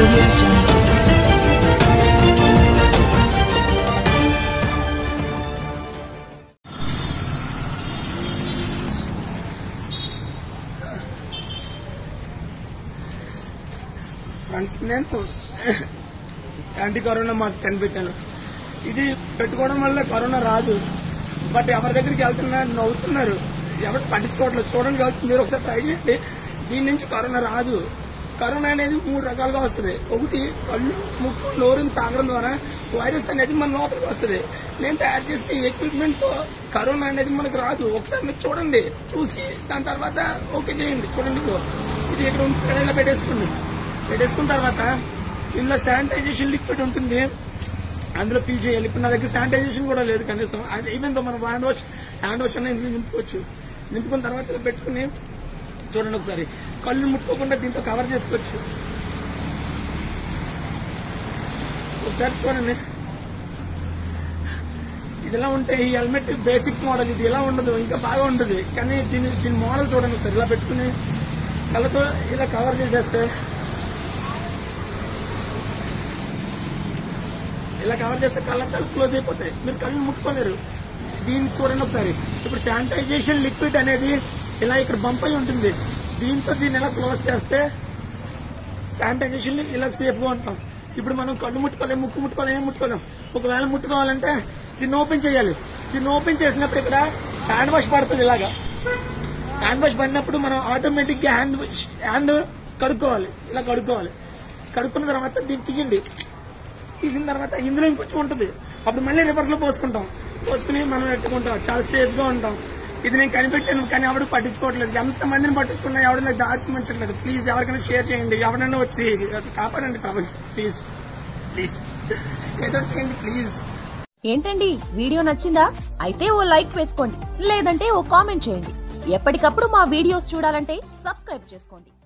audio jungle. Friends నేను anti corona mask కనిపెట్టాను ఇది పెట్టుకోవడం వల్ల కరోనా రాదు బట్ ఎవరి దగ్గరికి వెళ్తున్నా నవ్వుతున్నారు ఎవరు పట్టించుకోవట్లేదు చూడండి కాబట్టి మీరు ఒకసారి ట్రై చేయండి దీని నుంచి కరోనా రాదు కరోనా అనేది మూడు రకాలుగా వస్తుంది ఒకటి కళ్ళు ముక్కు నోరుని తాగడం ద్వారా వైరస్ అనేది మన లోపలికి వస్తుంది నేను తయారు చేసిన ఎక్విప్మెంట్ తో కరోనా అనేది మనకు రాదు ఒకసారి మీరు చూడండి చూసి దాని తర్వాత ఓకే చేయండి చూడండి ఇదిగో. ఇది ఇక్కడ ఉంది కదా, ఇలా పెట్టేసుకోండి పెట్టేసుకున్న తర్వాత ఇందులో శానిటైజేషన్ లిక్విడ్ ఉంటుంది అందులో ఫిల్ చేయాలి ఇప్పుడు నా దగ్గర శానిటైజేషన్ కూడా లేదు కనీసం అది ఈవెన్ తో మనం హ్యాండ్ వాష్ హ్యాండ్ వాష్ అనేది ఇందులో నింపుకోవచ్చు నింపుకున్న తర్వాత ఇలా పెట్టుకుని చూడండి ఒకసారి కళ్ళు ముట్టుకోకుండా దీంతో కవర్ చేసుకోవచ్చు ఒకసారి చూడండి ఇది ఎలా ఉంటే ఈ హెల్మెట్ బేసిక్ మోడల్ ఇది ఎలా ఉండదు ఇంకా బాగా ఉంటుంది కానీ దీని దీని మోడల్ చూడండి ఒకసారి ఇలా పెట్టుకుని కళ్ళతో ఇలా కవర్ చేసేస్తే ఇలా కవర్ చేస్తే కళ్ళంతా క్లోజ్ అయిపోతాయి మీరు కళ్ళు ముట్టుకోలేరు దీన్ని చూడండి ఒకసారి ఇప్పుడు శానిటైజేషన్ లిక్విడ్ అనేది ఇలా ఇక్కడ బంప్ అయి ఉంటుంది దీంతో దీన్ని ఇలా క్లోజ్ చేస్తే శానిటైజేషన్ ఇలా సేఫ్ గా ఉంటాం ఇప్పుడు మనం కళ్ళు ముట్టుకోలేం ముక్కు ముట్టుకోలేం ఏం ముట్టుకోలేం ఒకవేళ ముట్టుకోవాలంటే దీన్ని ఓపెన్ చేయాలి దీన్ని ఓపెన్ చేసినప్పుడు ఇక్కడ హ్యాండ్ వాష్ పడుతుంది ఇలాగా హ్యాండ్ వాష్ పడినప్పుడు మనం ఆటోమేటిక్ గా హ్యాండ్ హ్యాండ్ కడుక్కోవాలి ఇలా కడుక్కోవాలి కడుక్కున్న తర్వాత దీన్ని తీయండి తీసిన తర్వాత ఇందులో ఇంకొంచెం ఉంటుంది అప్పుడు మళ్ళీ రివర్స్ లో పోసుకుంటాం పోసుకుని మనం ఎట్టుకుంటాం చాలా సేఫ్ గా ఉంటాం ఇది నేను కనిపెట్టాను కానీ ఎవరు పట్టించుకోవట్లేదు ఎంత మందిని పట్టించుకున్నా ఎవరు నాకు దాచిమంచట్లేదు ప్లీజ్ ఎవరికైనా షేర్ చేయండి ఎవరైనా వచ్చి కాపాడండి కాబట్టి ప్లీజ్ ప్లీజ్ ఏదో చేయండి ప్లీజ్ ఏంటండి వీడియో నచ్చిందా అయితే ఓ లైక్ వేసుకోండి లేదంటే ఓ కామెంట్ చేయండి ఎప్పటికప్పుడు మా వీడియోస్ చూడాలంటే సబ్స్క్రైబ్ చేసుకోండి